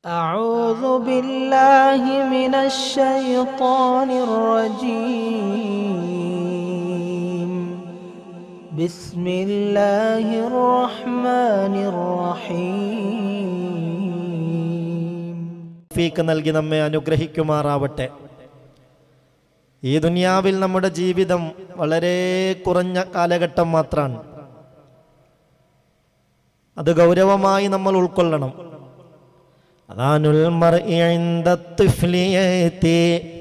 أعوذ بالله من الشيطان الرجيم بسم الله الرحمن الرحيم ഫീക്ക് നൽകി നമ്മെ അനുഗ്രഹിക്കുമാറാവട്ടെ ഈ ദുനിയാവിൽ നമ്മുടെ ജീവിതം വളരെ കുറഞ്ഞ കാലഘട്ടം മാത്രമാണ് അത് ഗൗരവമായി നമ്മൾ ഉൾക്കൊള്ളണം അതാനുൽ മർഇ ഇൻദ الطفلية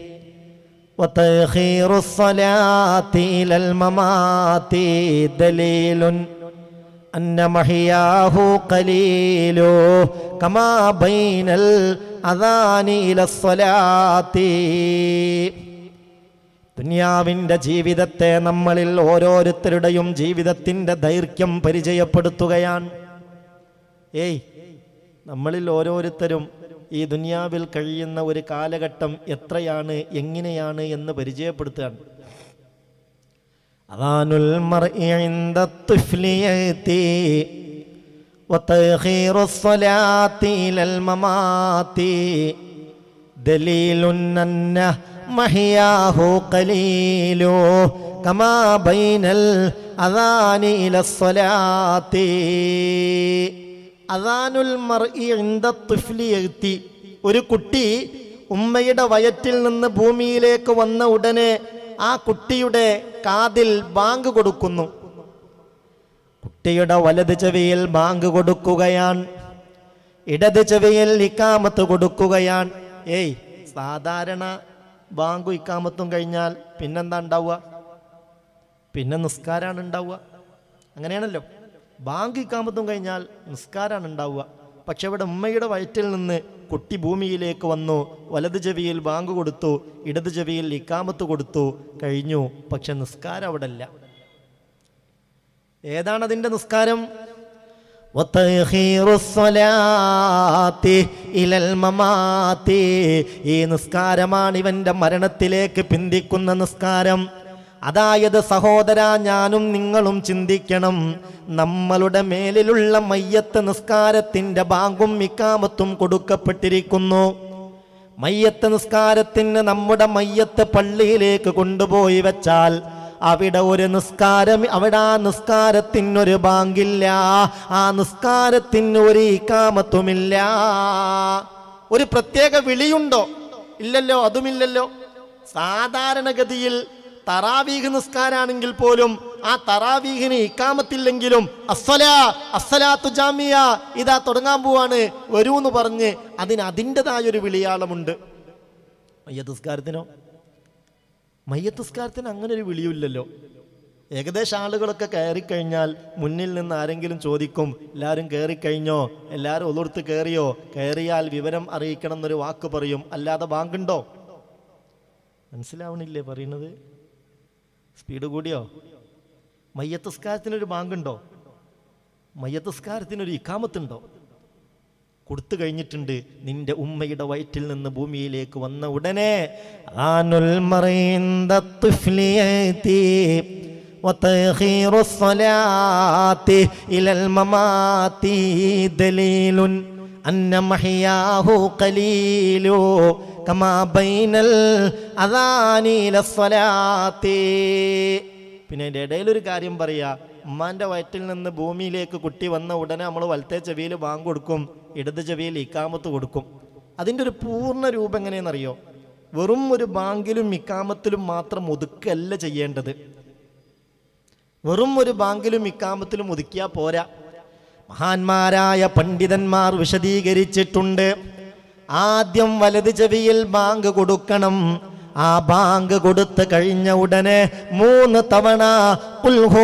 وتأخير الصلاة إلى الممات دليل أن محياه قليل كما بين الأذان إلى الصلاة ദുനിയാവിൻ്റെ ജീവിതത്തെ നമ്മളിൽ ഓരോരുത്തരുടെയും ജീവിതത്തിൻ്റെ ദൈർഘ്യം പരിചയപ്പെടുത്തുകയാണ് ഏയ് നമ്മളിൽ ഓരോരുത്തരും ഈ ദുനിയാവിൽ കഴിയുന്ന ഒരു കാലഘട്ടം എത്രയാണ് എങ്ങനെയാണ് എന്ന് പരിചയപ്പെടുത്തുകയാണ് അതാനുൽ മർഇ ഇൻദ الطفلية وتأخير الصلاة إلى الممات دليل أن محياه قليل كما بين الأذان إلى الصلاة അദാനുൽ മർഇ ഇൻദ الطفلية ഒരു കുട്ടി ഉമ്മയുടെ വയറ്റിൽ നിന്ന് ഭൂമിയിലേക്ക് വന്ന ഉടനെ ആ കുട്ടിയുടെ കാതിൽ ബാങ്ക് കൊടുക്കുന്നു കുട്ടിയുടെ വലത് ചെവിയിൽ ബാങ്ക് കൊടുക്കുകയാണ് ഇടത് ചെവിയിൽ ഇക്കാമത്ത് കൊടുക്കുകയാണ് ഏയ് സാധാരണ ബാങ്കും ഇക്കാമത്തും കഴിഞ്ഞാൽ പിന്നെന്താ ഉണ്ടാവുക പിന്നെ നിസ്കാരാണ് ഉണ്ടാവുക അങ്ങനെയാണല്ലോ ബാങ്ക് ഇക്കാമത്തും കഴിഞ്ഞാൽ നിസ്കാരാണ് ഉണ്ടാവുക പക്ഷെ ഇവിടെ ഉമ്മയുടെ വയറ്റിൽ നിന്ന് കുട്ടി ഭൂമിയിലേക്ക് വന്നു വലത് ചെവിയിൽ ബാങ്ക് കൊടുത്തു ഇടത് ചെവിയിൽ ഇക്കാമത്ത് കൊടുത്തു കഴിഞ്ഞു പക്ഷെ നിസ്കാരം അവിടെ ഇല്ല ഏതാണ് അതിൻ്റെ നിസ്കാരം وتأخير الصلاة إلى الممات ഈ നിസ്കാരമാണ് ഇവന്റെ മരണത്തിലേക്ക് പിന്തിക്കുന്ന നിസ്കാരം അതായത് സഹോദര ഞാനും നിങ്ങളും ചിന്തിക്കണം നമ്മളുടെ മേലിലുള്ള മയ്യത്ത് നിസ്കാരത്തിന്റെ ബാങ്കും ഇക്കാമത്തും കൊടുക്കപ്പെട്ടിരിക്കുന്നു മയ്യത്ത് നിസ്കാരത്തിന് നമ്മുടെ മയ്യത്ത് പള്ളിയിലേക്ക് കൊണ്ടുപോയി വെച്ചാൽ അവിടെ ഒരു നിസ്കാരം അവിടെ ആ നിസ്കാരത്തിനൊരു ബാങ്കില്ല ആ നിസ്കാരത്തിന് ഒരു ഇക്കാമത്തുമില്ല ഒരു പ്രത്യേക വിളിയുണ്ടോ ഇല്ലല്ലോ അതുമില്ലല്ലോ സാധാരണഗതിയിൽ തറാവീഹ് നിസ്കാരാണെങ്കിൽ പോലും ആ തറാവീഹിന് ഇക്കാമത്തില്ലെങ്കിലും അസ്സലാ അസ്സലാത്തു ജാമിയ ഇതാ തുടങ്ങാൻ പോവാണ് വരൂ എന്ന് പറഞ്ഞ് അതിന് അതിൻ്റെതായ ഒരു വിളിയാളമുണ്ട് മയ്യത്ത് നിസ്കാരത്തിനോ മയ്യത്ത് നിസ്കാരത്തിന് അങ്ങനെ ഒരു വിളിയില്ലല്ലോ ഏകദേശം ആളുകളൊക്കെ കയറിക്കഴിഞ്ഞാൽ മുന്നിൽ നിന്ന് ആരെങ്കിലും ചോദിക്കും എല്ലാവരും കയറിക്കഴിഞ്ഞോ എല്ലാവരും ഒളിർത്ത് കയറിയോ കയറിയാൽ വിവരം അറിയിക്കണം എന്നൊരു വാക്ക് പറയും അല്ലാതെ ബാങ്കുണ്ടോ മനസ്സിലാവണില്ലേ പറയുന്നത് സ്പീഡ് കൂടിയോ മയ്യത്തസ്കാരത്തിനൊരു ബാങ്കുണ്ടോ മയ്യത്തസ്കാരത്തിനൊരു ഇക്കാമത്തുണ്ടോ കൊടുത്തു കഴിഞ്ഞിട്ടുണ്ട് നിന്റെ ഉമ്മയുടെ വയറ്റിൽ നിന്ന് ഭൂമിയിലേക്ക് വന്ന ഉടനെ ആനുൽ മറീന്ദ الطفلية وتأخير الصلاة إلى الممات دليل أن محياه قليل كما بين الأذان إلى الصلاة പിന്നെ അതിൻ്റെ ഇടയിലൊരു കാര്യം പറയാ ഉമ്മാന്റെ വയറ്റിൽ നിന്ന് ഭൂമിയിലേക്ക് കുട്ടി വന്ന ഉടനെ നമ്മൾ വലത്തെ ചെവിയിൽ ബാങ്ക് കൊടുക്കും ഇടത് ചെവിയിൽ ഇക്കാമത്ത് കൊടുക്കും അതിൻ്റെ ഒരു പൂർണ്ണ രൂപം എങ്ങനെയെന്നറിയോ വെറും ഒരു ബാങ്കിലും ഇക്കാമത്തിലും മാത്രം ഒതുക്കല്ല ചെയ്യേണ്ടത് വെറും ഒരു ബാങ്കിലും ഇക്കാമത്തിലും ഒതുക്കിയാൽ പോരാ മഹാന്മാരായ പണ്ഡിതന്മാർ വിശദീകരിച്ചിട്ടുണ്ട് ആദ്യം വലത് ചെവിയിൽ ബാങ്ക് കൊടുക്കണം ആ ബാങ്ക് കൊടുത്ത് കഴിഞ്ഞ ഉടനെ മൂന്ന് തവണ ഉൽഹു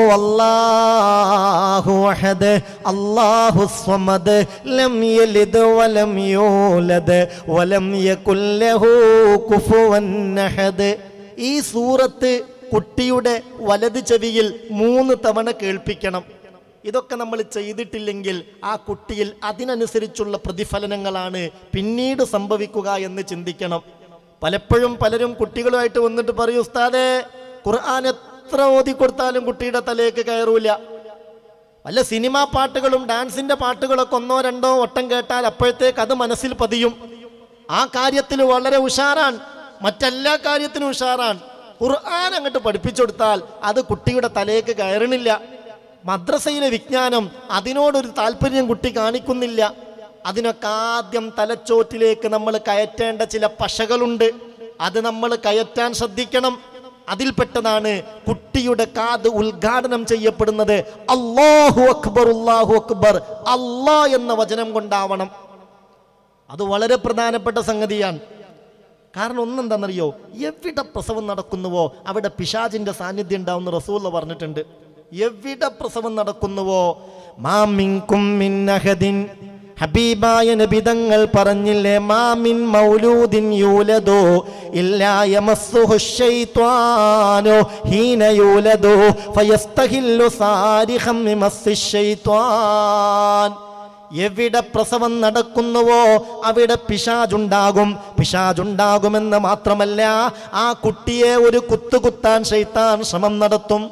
അല്ലാഹു അഹദ് അല്ലാഹു സ്വമദ് ലം യലിദ് വലം യൂലദ് വലം യകുൽ ലഹു കുഫുവൻ അഹദ് ഈ സൂറത്ത് കുട്ടിയുടെ വലത് ചെവിയിൽ മൂന്ന് തവണ കേൾപ്പിക്കണം ഇതൊക്കെ നമ്മൾ ചെയ്തിട്ടില്ലെങ്കിൽ ആ കുട്ടിയിൽ അതിനനുസരിച്ചുള്ള പ്രതിഫലനങ്ങളാണ് പിന്നീട് സംഭവിക്കുക എന്ന് ചിന്തിക്കണം പലപ്പോഴും പലരും കുട്ടികളുമായിട്ട് വന്നിട്ട് പറയും ഉസ്താദേ ഖുർആൻ എത്ര ഓതി കൊടുത്താലും കുട്ടിയുടെ തലേക്ക് കയറൂല വല്ല സിനിമാ പാട്ടുകളും ഡാൻസിന്റെ പാട്ടുകളൊക്കെ ഒന്നോ രണ്ടോ വട്ടം കേട്ടാൽ അപ്പോഴത്തേക്ക് അത് മനസ്സിൽ പതിയും ആ കാര്യത്തിൽ വളരെ ഉഷാറാണ് മറ്റെല്ലാ കാര്യത്തിനും ഉഷാറാണ് ഖുർആൻ അങ്ങോട്ട് പഠിപ്പിച്ചു കൊടുത്താൽ അത് കുട്ടിയുടെ തലേക്ക് കയറണില്ല മദ്രസയിലെ വിജ്ഞാനം അതിനോടൊരു താല്പര്യം കുട്ടി കാണിക്കുന്നില്ല അതിനൊക്കെ ആദ്യം തലച്ചോറ്റിലേക്ക് നമ്മൾ കയറ്റേണ്ട ചില പശകളുണ്ട് അത് നമ്മൾ കയറ്റാൻ ശ്രദ്ധിക്കണം അതിൽപ്പെട്ടതാണ് കുട്ടിയുടെ കാത് ഉദ്ഘാടനം ചെയ്യപ്പെടുന്നത് അള്ളാഹു അക്ബർ അള്ളാഹു അക്ബർ അള്ളാ എന്ന വചനം കൊണ്ടാവണം അത് വളരെ പ്രധാനപ്പെട്ട സംഗതിയാണ് കാരണം ഒന്നെന്താണെന്നറിയോ എവിടെ പ്രസവം നടക്കുന്നുവോ അവിടെ പിശാചിന്റെ സാന്നിധ്യം ഉണ്ടാവുന്ന റസൂല പറഞ്ഞിട്ടുണ്ട് എവിടെ പ്രസവം നടക്കുന്നുവോ മാമിൻകും മിൻ അഹദിൻ ഹബീബായ നബിതങ്ങൾ പറഞ്ഞില്ലേ മാമിൻ മൗലൂദിൻ യൂലദോ ഇല്ലാ യമസ്സുഹു ശൈത്വാനോ ഹീന യൂലദോ ഫയസ്തഹില്ലു സാരിഹം മിമസ്സി ശൈത്വാൻ എവിടെ പ്രസവം നടക്കുന്നുവോ അവിടെ പിശാജുണ്ടാകും പിശാജുണ്ടാകുമെന്ന് മാത്രമല്ല ആ കുട്ടിയെ ഒരു കുത്തുകുത്താൻ ശൈത്താൻ ശ്രമം നടത്തും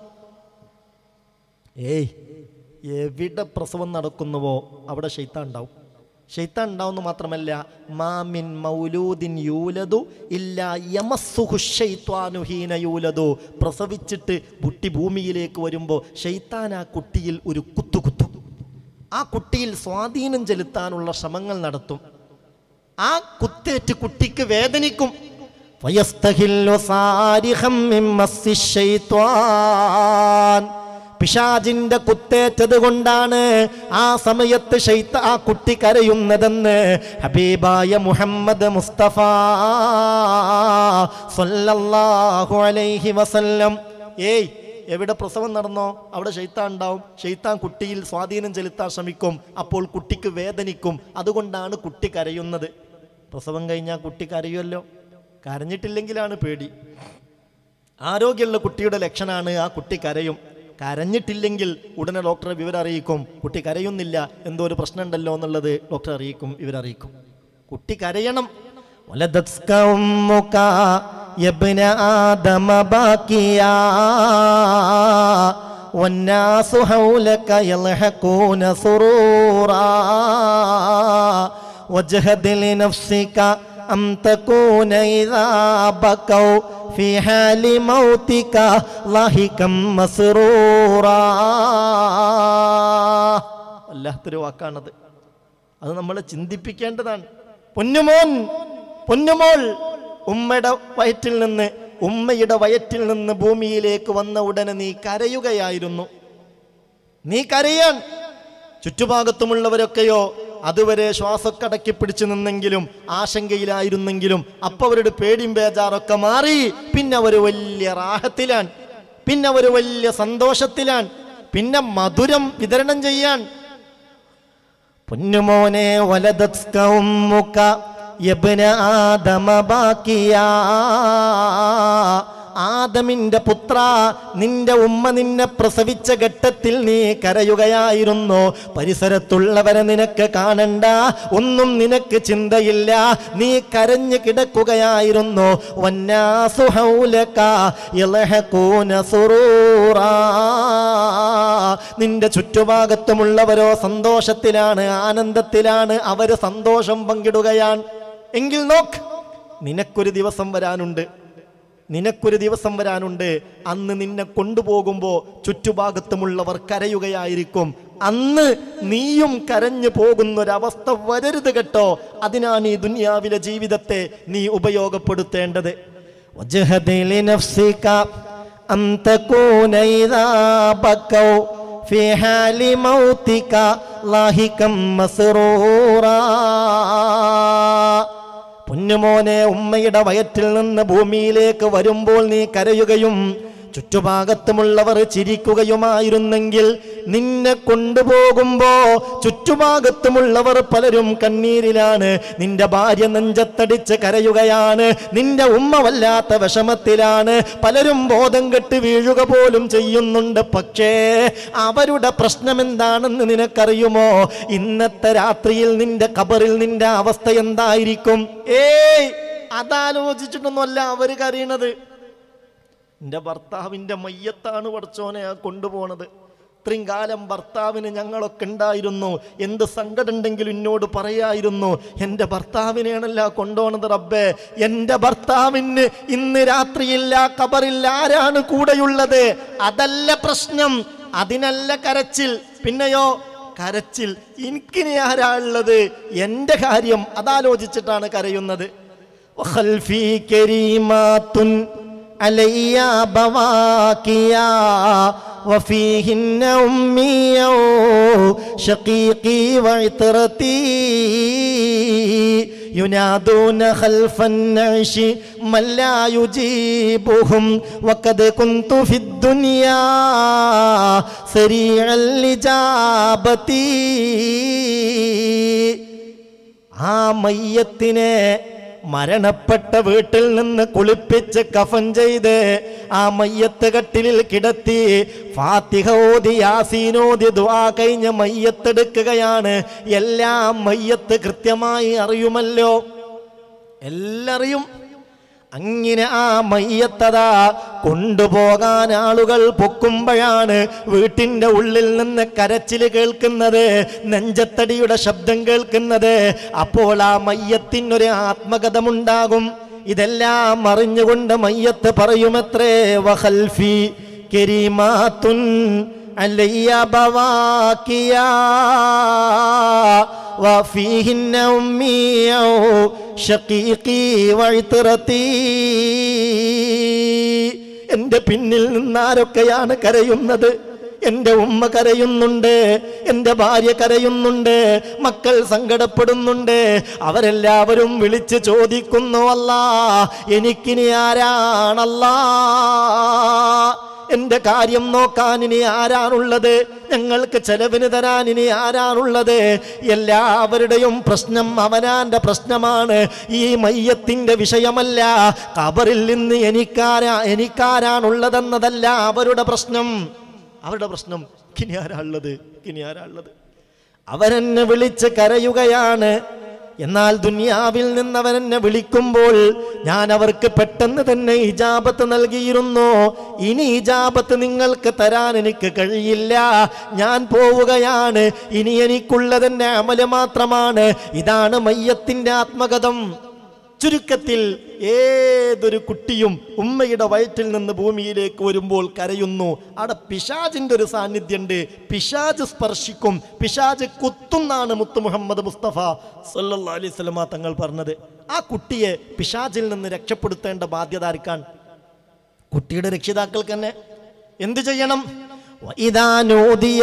ഏയ് എവിടെ പ്രസവം നടക്കുന്നുവോ അവിടെ ശൈത്താൻ ഉണ്ടാവും ശൈത്താൻ ഉണ്ടാവുന്ന മാത്രമല്ല മാമിൻ മൗലൂദിൻ യൂലതു ഇല്ല യമസ്സുഹു ശൈത്വാനു ഹീന യൂലതു പ്രസവിച്ചിട്ട് കുട്ടി ഭൂമിയിലേക്ക് വരുമ്പോൾ ശൈത്താൻ ആ കുട്ടിയിൽ ഒരു കുത്തുകുത്തും ആ കുട്ടിയിൽ സ്വാധീനം ചെലുത്താനുള്ള ശ്രമങ്ങൾ നടത്തും ആ കുത്തേറ്റ് കുട്ടിക്ക് വേദനിക്കും വയസ്തഹില്ലു സാരിഹം മിൻ മസ്സി ശൈത്വാൻ. പിശാചിന്റെ കുത്തേറ്റത് കൊണ്ടാണ് ആ സമയത്ത് ഷെയ്ത്ത ആ കുട്ടി കരയുന്നതെന്ന് ഹബീബായ മുഹമ്മദ് മുസ്തഫ സല്ലല്ലാഹു അലൈഹി വസല്ലം ഏയ് എവിടെ പ്രസവം നടന്നോ അവിടെ ഷെയ്ത്താൻ ഉണ്ടാവും ഷെയ്ത്താൻ കുട്ടിയിൽ സ്വാധീനം ചെലുത്താൻ ശ്രമിക്കും അപ്പോൾ കുട്ടിക്ക് വേദനിക്കും അതുകൊണ്ടാണ് കുട്ടി കരയുന്നത് പ്രസവം കഴിഞ്ഞാൽ കുട്ടി കരയുമല്ലോ കരഞ്ഞിട്ടില്ലെങ്കിലാണ് പേടി ആരോഗ്യമുള്ള കുട്ടിയുടെ ലക്ഷണമാണ് ആ കുട്ടി കരയും കരഞ്ഞിട്ടില്ലെങ്കിൽ ഉടനെ ഡോക്ടറെ വിവരം അറിയിക്കും കുട്ടി കരയുന്നില്ല എന്തോ ഒരു പ്രശ്നമുണ്ടല്ലോ എന്നുള്ളത് ഡോക്ടറെ അറിയിക്കും ഇവരറിയിക്കും കുട്ടി കരയണം ولدتك أمك يا ابن آدم باكيا والناس حولك يضحكون سرورا وجهد لنفسك أن تكون إذا بكوا في حال موتك لاهكا مسرورا വല്ലാത്തൊരു വാക്കാണത് അത് നമ്മളെ ചിന്തിപ്പിക്കേണ്ടതാണ് പൊന്നുമോൻ പൊന്നുമോൾ ഉമ്മയുടെ വയറ്റിൽ നിന്ന് ഉമ്മയുടെ വയറ്റിൽ നിന്ന് ഭൂമിയിലേക്ക് വന്ന ഉടനെ നീ കരയുകയായിരുന്നു നീ കരയാൻ ചുറ്റുഭാഗത്തുമുള്ളവരൊക്കെയോ അതുവരെ ശ്വാസമൊക്കെ അടക്കി പിടിച്ചു നിന്നെങ്കിലും ആശങ്കയിലായിരുന്നെങ്കിലും അപ്പൊ അവരുടെ പേടിയും ബേജാറൊക്കെ മാറി പിന്നെ അവർ വലിയ റാഹത്തിലാണ് പിന്നെ അവർ വലിയ സന്തോഷത്തിലാണ് പിന്നെ മധുരം വിതരണം ചെയ്യാൻ പൊന്നുമോനെ വലതത്ക ഉമ്മുക യബ്ന ആദമ ബാക്കിയാ ആദമിന്റെ പുത്ര നിന്റെ ഉമ്മ നിന്നെ പ്രസവിച്ച ഘട്ടത്തിൽ നീ കരയുകയായിരുന്നു പരിസരത്തുള്ളവരെ നിനക്ക് കാണണ്ട ഒന്നും നിനക്ക് ചിന്തയില്ല നീ കരഞ്ഞു കിടക്കുകയായിരുന്നു വന്നാസു ഹൗലക യൽഹഖൂന സുറൂറാ. നിന്റെ ചുറ്റുഭാഗത്തുമുള്ളവരോ സന്തോഷത്തിലാണ് ആനന്ദത്തിലാണ് അവര് സന്തോഷം പങ്കിടുകയാണ് എങ്കിൽ നോക്ക് നിനക്കൊരു ദിവസം വരാനുണ്ട് നിനക്കൊരു ദിവസം വരാനുണ്ട് അന്ന് നിന്നെ കൊണ്ടുപോകുമ്പോൾ ചുറ്റുഭാഗത്തുമുള്ളവർ കരയുകയായിരിക്കും അന്ന് നീയും കരഞ്ഞു പോകുന്നൊരവസ്ഥ വരരുത് കേട്ടോ അതിനാണ് ഈ ദുനിയാവിലെ ജീവിതത്തെ നീ ഉപയോഗപ്പെടുത്തേണ്ടത് وجهد لنفسك أن تكون إذا بكوا في حال موتك لاهكا مسرورا പൊന്നുമോനെ ഉമ്മയുടെ വയറ്റിൽ നിന്ന് ഭൂമിയിലേക്ക് വരുമ്പോൾ നീ കരയുകയും ചുറ്റുഭാഗത്തുമുള്ളവർ ചിരിക്കുകയുമായിരുന്നെങ്കിൽ നിന്നെ കൊണ്ടുപോകുമ്പോ ചുറ്റുഭാഗത്തുമുള്ളവർ പലരും കണ്ണീരിലാണ് നിന്റെ ഭാര്യ നെഞ്ചത്തടിച്ച് കരയുകയാണ് നിന്റെ ഉമ്മ വല്ലാത്ത വിഷമത്തിലാണ് പലരും ബോധം കെട്ട് വീഴുക പോലും ചെയ്യുന്നുണ്ട് പക്ഷേ അവരുടെ പ്രശ്നം എന്താണെന്ന് നിനക്കറിയുമോ ഇന്നത്തെ രാത്രിയിൽ നിന്റെ കബറിൽ നിന്റെ അവസ്ഥ എന്തായിരിക്കും ഏയ് അതാലോചിച്ചിട്ടൊന്നുമല്ല അവര് കരയണത് എൻ്റെ ഭർത്താവിൻ്റെ മയ്യത്താണ് പഠിച്ചോനെ ആ കൊണ്ടുപോണത് ഇത്രയും കാലം ഭർത്താവിന് ഞങ്ങളൊക്കെ ഉണ്ടായിരുന്നു എന്ത് സങ്കടമുണ്ടെങ്കിലും എന്നോട് പറയായിരുന്നു എൻ്റെ ഭർത്താവിനെയാണല്ല കൊണ്ടുപോണത് റബ്ബേ എൻ്റെ ഭർത്താവിന് ഇന്ന് രാത്രിയില്ല കബറില്ല ആരാണ് കൂടെയുള്ളത് അതല്ല പ്രശ്നം അതിനല്ല കരച്ചിൽ പിന്നെയോ കരച്ചിൽ എനിക്കിനി ആരാ ഉള്ളത് എൻ്റെ കാര്യം അതാലോചിച്ചിട്ടാണ് കരയുന്നത് وخلفي كريمات علي بواكيا وفيهن أمي شقيقي وعطرتي ينادون خلف النعش من لا يجيبهم وقد كنت في الدنيا سريع الإجابة ആ മയ്യത്തിനെ മരണപ്പെട്ട വീട്ടിൽ നിന്ന് കുളിപ്പിച്ച് കഫൻ ചെയ്ത് ആ മയ്യത്ത് കട്ടിലിൽ കിടത്തി ഫാത്തിഹ ഓതി യാസീനോതി ദുആ കഴിഞ്ഞ് മയ്യത്തെടുക്കുകയാണ് എല്ലാം മയ്യത്ത് കൃത്യമായി അറിയുമല്ലോ എല്ലാറിയും അങ്ങനെ ആ മയ്യത്തതാ കൊണ്ടുപോകാൻ ആളുകൾ പൊക്കുമ്പോഴാണ് വീട്ടിൻ്റെ ഉള്ളിൽ നിന്ന് കരച്ചിൽ കേൾക്കുന്നത് നെഞ്ചത്തടിയുടെ ശബ്ദം കേൾക്കുന്നത് അപ്പോൾ ആ മയ്യത്തിനൊരു ആത്മകഥമുണ്ടാകും ഇതെല്ലാം അറിഞ്ഞുകൊണ്ട് മയ്യത്ത് പറയുമത്രേ വഹൽഫി കെരിമാത്തുൻ അലയ്യ ബവാക്കിയാ وفيهن أمي شقيقي وعطرتي എൻ്റെ പിന്നിൽ നിന്നാരൊക്കെയാണ് കരയുന്നത് എൻ്റെ ഉമ്മ കരയുന്നുണ്ട് എൻ്റെ ഭാര്യ കരയുന്നുണ്ട് മക്കൾ സങ്കടപ്പെടുന്നുണ്ട് അവരെല്ലാവരും വിളിച്ച് ചോദിക്കുന്നു അല്ല എനിക്കിനി ആരാണല്ലാ എന്റെ കാര്യം നോക്കാൻ ഇനി ആരാണുള്ളത് ഞങ്ങൾക്ക് ചെലവിന് തരാൻ ഇനി ആരാണുള്ളത് എല്ലാവരുടെയും പ്രശ്നം അവനാന്റെ പ്രശ്നമാണ് ഈ മയ്യത്തിന്റെ വിഷയമല്ല കബറിൽ നിന്ന് എനിക്കാരാ എനിക്കാരാണുള്ളതെന്നതല്ല അവരുടെ പ്രശ്നം അവരുടെ പ്രശ്നം ഇനി ആരാ ഉള്ളത് ഇനി ആരാ ഉള്ളത് അവരെന്നെ വിളിച്ച് കരയുകയാണ് എന്നാൽ ദുനിയാവിൽ നിന്ന് അവൻ എന്നെ വിളിക്കുമ്പോൾ ഞാൻ അവർക്ക് പെട്ടെന്ന് തന്നെ ഇജാബത്ത് നൽകിയിരുന്നു ഇനി ഇജാബത്ത് നിങ്ങൾക്ക് തരാൻ എനിക്ക് കഴിയില്ല ഞാൻ പോവുകയാണ് ഇനി എനിക്കുള്ളതെന്നെ അമല് മാത്രമാണ് ഇതാണ് മയ്യത്തിന്റെ ആത്മകഥം ചുരുക്കത്തിൽ ഏതൊരു കുട്ടിയും ഉമ്മയുടെ വയറ്റിൽ നിന്ന് ഭൂമിയിലേക്ക് വരുമ്പോൾ കരയുന്നു അവിടെ പിശാജിന്റെ ഒരു സാന്നിധ്യമുണ്ട് പിശാജ് സ്പർശിക്കും പിശാജ് കുത്തുന്നാണ് മുത്തു മുഹമ്മദ് മുസ്തഫ സല്ലല്ലാഹു അലൈഹി സ്വലമ തങ്ങൾ പറഞ്ഞത് ആ കുട്ടിയെ പിശാജിൽ നിന്ന് രക്ഷപ്പെടുത്തേണ്ട ബാധ്യത ആർക്കാണ് കുട്ടിയുടെ രക്ഷിതാക്കൾക്ക് തന്നെ എന്ത് ചെയ്യണം وإذا نودي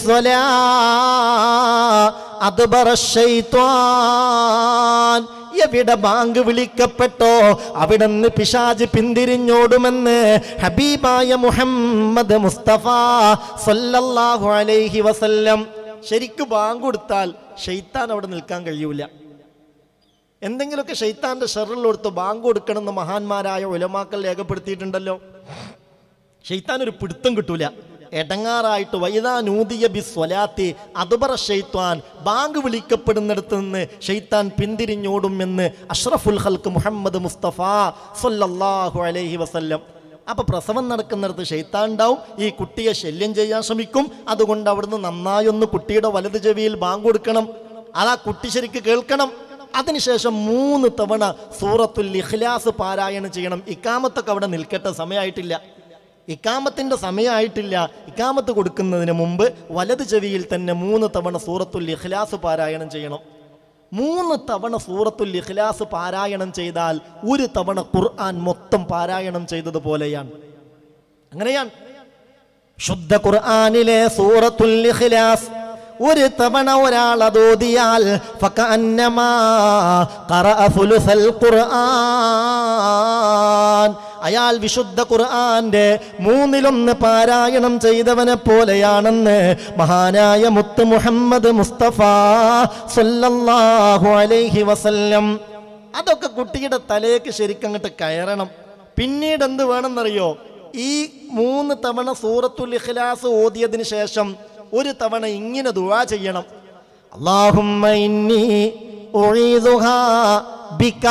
بالصلاة أدبر الشيطان എവിടെ ബാങ്ക് വിളിക്കപ്പെട്ടോ അവിടെ നിന്ന് പിശാജ് പിന്തിരിഞ്ഞോടുമെന്ന് ഹബീബായ മുഹമ്മദ് മുസ്തഫ സല്ലല്ലാഹു അലൈഹി വസല്ലം ശരിക്ക് ബാങ്ക് കൊടുത്താൽ ഷെയ്ത്താൻ അവിടെ നിൽക്കാൻ കഴിയൂല എന്തെങ്കിലുമൊക്കെ ഷെയ്ത്താന്റെ ഷെറിലൊടുത്ത് ബാങ്ക് കൊടുക്കണമെന്ന് മഹാന്മാരായ ഉലമാക്കൾ രേഖപ്പെടുത്തിയിട്ടുണ്ടല്ലോ ഷെയ്ത്താൻ ഒരു പിടുത്തം കിട്ടൂല എടങ്ങാറായിട്ട് വൈദാ നൂതിയ ബി സ്വലാത്തി അതുപറ ഷെയ്ത്താൻ ബാങ്ക് വിളിക്കപ്പെടുന്നിടത്ത് നിന്ന് ഷെയ്ത്താൻ പിന്തിരിഞ്ഞോടും എന്ന് അഷ്റഫുൽ ഹൽക്ക് മുഹമ്മദ് മുസ്തഫ സല്ലല്ലാഹു അലൈഹി വസല്ലം അപ്പൊ പ്രസവം നടക്കുന്നിടത്ത് ഷെയ്ത്താൻ ഉണ്ടാവും ഈ കുട്ടിയെ ശല്യം ചെയ്യാൻ ശ്രമിക്കും അതുകൊണ്ട് അവിടുന്ന് നന്നായി ഒന്ന് കുട്ടിയുടെ വലത് ചെവിയിൽ ബാങ്ക് കൊടുക്കണം അത് ആ കുട്ടി ശരിക്ക് കേൾക്കണം അതിനുശേഷം മൂന്ന് തവണ സൂറത്തുൽ ഇഖ്ലാസ് പാരായണം ചെയ്യണം ഇക്കാമത്തൊക്കെ അവിടെ നിൽക്കട്ടെ സമയമായിട്ടില്ല ഇക്കാമത്തിന്റെ സമയമായിട്ടില്ല ഇക്കാമത്ത് കൊടുക്കുന്നതിന് മുമ്പ് വലത് ചെവിയിൽ തന്നെ മൂന്ന് തവണ സൂറത്തുൽ ഇഖ്ലാസ് പാരായണം ചെയ്യണം മൂന്ന് തവണ സൂറത്തുൽ ഇഖ്ലാസ് പാരായണം ചെയ്താൽ ഒരു തവണ ഖുർആൻ മൊത്തം പാരായണം ചെയ്തതുപോലെയാണ് അങ്ങനെയാണ് ശുദ്ധ ഖുർആനിലെ സൂറത്തുൽ ഇഖ്ലാസ് ഒരു തവണ ഒരാൾ അതോതിയാൽ ഫകഅന്നമാ ഖറഅ സുലുസൽ ഖുർആൻ അയാൾ വിശുദ്ധ ഖുർആന്റെ മൂന്നിലൊന്ന് പാരായണം ചെയ്തവനെ പോലെയാണെന്ന് മഹാനായ മുത്ത് മുഹമ്മദ് മുസ്തഫ സല്ലല്ലാഹു അലൈഹി വസല്ലം അതൊക്കെ കുട്ടിയുടെ തലേക്ക് ശരിക്കങ്ങോട്ട് കയറണം പിന്നീട് എന്ത് വേണമെന്നറിയോ ഈ മൂന്ന് തവണ സൂറത്തുൽ ഇഖ്ലാസ് ഓതിയതിന് ശേഷം ഒരു തവണ ഇങ്ങനെ ദുആ ചെയ്യണം അല്ലാഹുമ്മ ഇന്നി ഉഈദുഹാ ബിക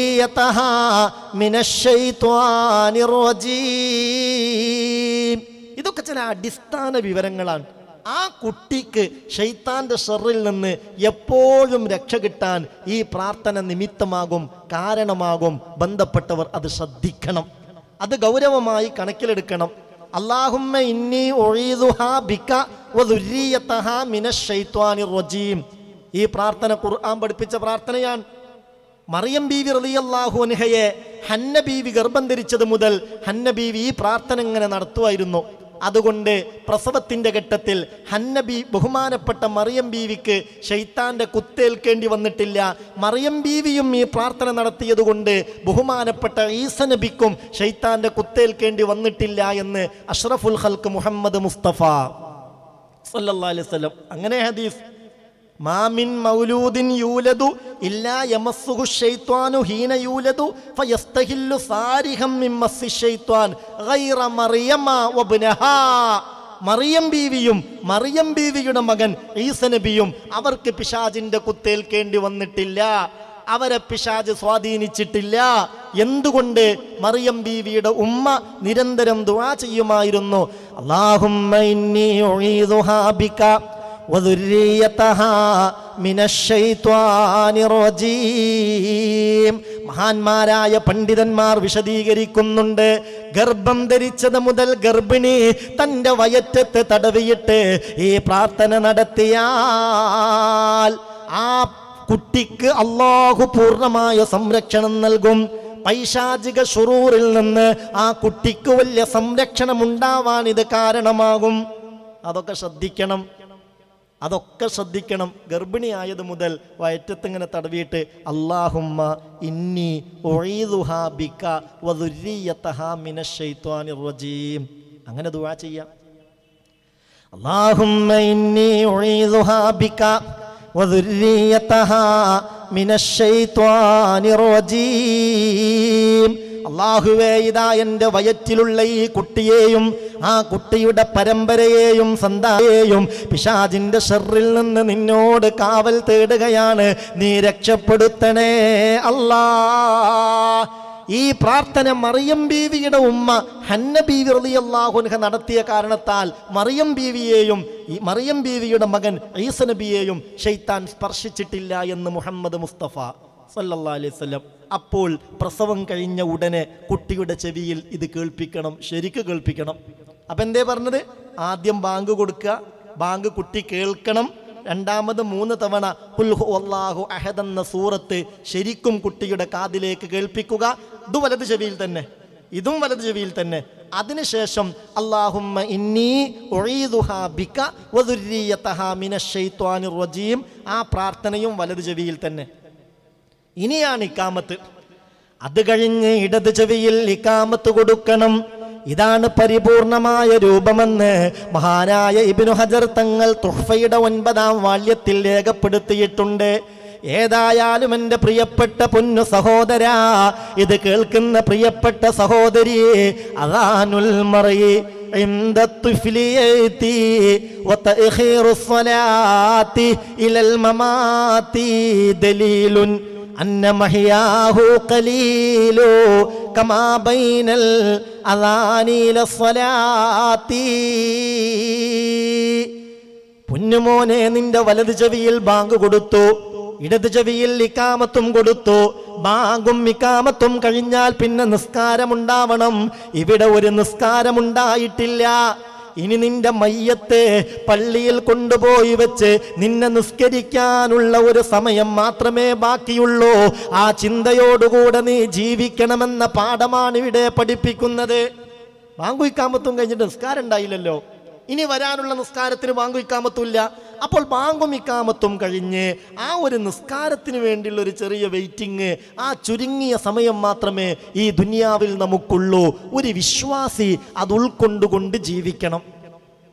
വദുർരിയതഹാ മിനശ്ശൈത്വാനിർ റജീം ഇതൊക്കെ ചില അടിസ്ഥാന വിവരങ്ങളാണ് ആ കുട്ടിക്ക് ഷെയ്ത്താന്റെ ഷെറിൽ നിന്ന് എപ്പോഴും രക്ഷ കിട്ടാൻ ഈ പ്രാർത്ഥന നിമിത്തമാകും കാരണമാകും ബന്ധപ്പെട്ടവർ അത് ശ്രദ്ധിക്കണം അത് ഗൗരവമായി കണക്കിലെടുക്കണം അള്ളാഹുമ്മ ഇന്നി ഒഴീദുഹാ ബിക വദുര്രിയതഹാ മിനശ് ശൈത്വാനിർ റജീം ഈ പ്രാർത്ഥന ഖുർആൻ പഠിപ്പിച്ച പ്രാർത്ഥനയാണ് മറിയം ബീവി റളിയല്ലാഹു അൻഹയെ ഹന്ന ബീവി ഗർഭം ധരിച്ചത് മുതൽ ഹന്ന ബീവി ഈ പ്രാർത്ഥന ഇങ്ങനെ നടത്തുമായിരുന്നു അതുകൊണ്ട് പ്രസവത്തിന്റെ ഘട്ടത്തിൽ ഹന്ന ബി ബഹുമാനപ്പെട്ട മറിയം ബീവിക്ക് ഷെയ്ത്താന്റെ കുത്തേൽക്കേണ്ടി വന്നിട്ടില്ല മറിയം ബീവിയും ഈ പ്രാർത്ഥന നടത്തിയതുകൊണ്ട് ബഹുമാനപ്പെട്ട ഈസ നബിക്കും ഷെയ്ത്താന്റെ കുത്തേൽക്കേണ്ടി വന്നിട്ടില്ല എന്ന് അഷ്റഫുൽ ഹൽക്ക് മുഹമ്മദ് മുസ്തഫ സല്ലല്ലാഹു അലൈഹി വസല്ലം അങ്ങനെ ഹദീസ് മാമിൻ മൗലൂദിൻ യൂലദു ഇല്ലാ യമസ്സുഹു ശൈത്വാനു ഹീന യൂലദു ഫയസ്തഹില്ലു സാരിഹം മിൻ മസ്സി ശൈത്വാൻ ഗൈറ മറിയമ വബ്നഹാ മറിയം ബീവിയും മറിയം ബീവിയുടെ മകൻ ഈസ നബിയും അവർക്ക് പിശാജിന്റെ കുത്തേൽക്കേണ്ടി വന്നിട്ടില്ല അവരെ പിശാജ് സ്വാധീനിച്ചിട്ടില്ല എന്തുകൊണ്ട് മറിയം ബീവിയുടെ ഉമ്മ നിരന്തരം ദുആ ചെയ്യുമായിരുന്നു അല്ലാഹുമ്മ ഇന്നി ഉഈദുഹാ ബിക وذريتها من الشيطان الرجيم മഹാന്മാരായ പണ്ഡിതന്മാർ വിശദീകരിക്കുന്നുണ്ട് ഗർഭം ധരിച്ചത് മുതൽ ഗർഭിണി തൻ്റെ വയറ്റത്ത് തടവിയിട്ട് ഈ പ്രാർത്ഥന നടത്തിയാൽ ആ കുട്ടിക്ക് അള്ളാഹു പൂർണ്ണമായ സംരക്ഷണം നൽകും പൈശാചിക ഷുറൂറിൽ നിന്ന് ആ കുട്ടിക്ക് വലിയ സംരക്ഷണം ഉണ്ടാവാൻ ഇത് കാരണമാകും അതൊക്കെ ശ്രദ്ധിക്കണം അതൊക്കെ ശ്രദ്ധിക്കണം ഗർഭിണിയായത് മുതൽ വയറ്റത്തിങ്ങനെ തടവിയിട്ട് അള്ളാഹുമ്മ ഇന്നി ഒഴീദുഹാ ബിക വദുര്രിയതഹാ മിനശ് ശൈത്വാനിർ റജീം അങ്ങനെ ദുആ ചെയ്യാം اللهم إني أعيذها بك وذريتها من الشيطان الرجيم അള്ളാഹുവേ ഇതാ എൻ്റെ വയറ്റിലുള്ള ഈ കുട്ടിയെയും ആ കുട്ടിയുടെ പരമ്പരയെയും സന്തായെയും പിശാജിന്റെ ഷെറിൽ നിന്ന് നിന്നോട് കാവൽ തേടുകയാണ് നീ രക്ഷപ്പെടുത്തണേ അല്ലാ ഈ പ്രാർത്ഥന മറിയം ബീവിയുടെ ഉമ്മ ഹന്ന ബീവി റളിയല്ലാഹുൻഹ നടത്തിയ കാരണത്താൽ മറിയം ബീവിയെയും ഈ മറിയം ബീവിയുടെ മകൻ ഈസ നബിയെയും ഷെയ്ത്താൻ സ്പർശിച്ചിട്ടില്ല എന്ന് മുഹമ്മദ് മുസ്തഫ സല്ലല്ലാഹു അലൈഹി വസല്ലം അപ്പോൾ പ്രസവം കഴിഞ്ഞ ഉടനെ കുട്ടിയുടെ ചെവിയിൽ ഇത് കേൾപ്പിക്കണം ശരിക്ക് കേൾപ്പിക്കണം അപ്പം എന്തേ പറഞ്ഞത് ആദ്യം ബാങ്ക് കൊടുക്കുക ബാങ്ക് കുട്ടി കേൾക്കണം രണ്ടാമത് മൂന്ന് തവണ ഹുൽഹു അള്ളാഹു അഹദ് എന്ന സൂറത്ത് ശരിക്കും കുട്ടിയുടെ കാതിലേക്ക് കേൾപ്പിക്കുക ഇത് വലത് ചെവിയിൽ തന്നെ ഇതും വലത് ചെവിയിൽ തന്നെ അതിനുശേഷം അള്ളാഹുമ്മ ഇന്നി ഉഈദുഹാ ബിക വദുര്രിയതഹാ മിനശ് ശൈത്വാനിർ റജീം ആ പ്രാർത്ഥനയും വലത് ചെവിയിൽ തന്നെ ഇനിയാണ് ഇക്കാമത്ത് അത് കഴിഞ്ഞ് ഇടത് ചെവിയിൽ ഇക്കാമത്ത് കൊടുക്കണം ഇതാണ് പരിപൂർണമായ രൂപമെന്ന് മഹാനായ ഇബിനു ഹജർ തങ്ങൾ തുഹഫയുടെ ഒൻപതാം വാല്യത്തിൽ രേഖപ്പെടുത്തിയിട്ടുണ്ട് ഏതായാലും എൻ്റെ പ്രിയപ്പെട്ട പൊന്നു സഹോദരാ ഇത് കേൾക്കുന്ന പ്രിയപ്പെട്ട സഹോദരി അതാനുൽ മറയി عند الطفل يأتي وتأخير الصلاة إلى الممات دليل أن محياه قليل كما بين الأذان إلى الصلاة പൊന്നുമോനെ നിന്റെ വലത് ചെവിയിൽ ബാങ്ക് കൊടുത്തു ഇടത് ചെവിയിൽ ഇക്കാമത്തും കൊടുത്തു ബാങ്കും ഇക്കാമത്തും കഴിഞ്ഞാൽ പിന്നെ നിസ്കാരമുണ്ടാവണം ഇവിടെ ഒരു നിസ്കാരമുണ്ടായിട്ടില്ല ഇനി നിന്റെ മയ്യത്തെ പള്ളിയിൽ കൊണ്ടുപോയി വെച്ച് നിന്നെ നിസ്കരിക്കാനുള്ള ഒരു സമയം മാത്രമേ ബാക്കിയുള്ളൂ ആ ചിന്തയോടുകൂടെ നീ ജീവിക്കണമെന്ന പാഠമാണ് ഇവിടെ പഠിപ്പിക്കുന്നത് ബാങ്കുയിക്കാമത്തും കഴിഞ്ഞിട്ട് നിസ്കാരം ഉണ്ടായില്ലല്ലോ ഇനി വരാനുള്ള നിസ്കാരത്തിന് ബാങ്കും ഇക്കാമത്തുമില്ല അപ്പോൾ ബാങ്കും ഇക്കാമത്തും കഴിഞ്ഞ് ആ ഒരു നിസ്കാരത്തിന് വേണ്ടിയുള്ള ഒരു ചെറിയ വെയിറ്റിംഗ് ആ ചുരുങ്ങിയ സമയം മാത്രമേ ഈ ദുനിയാവിൽ നമുക്കുള്ളൂ ഒരു വിശ്വാസി അത് ഉൾക്കൊണ്ടുകൊണ്ട് ജീവിക്കണം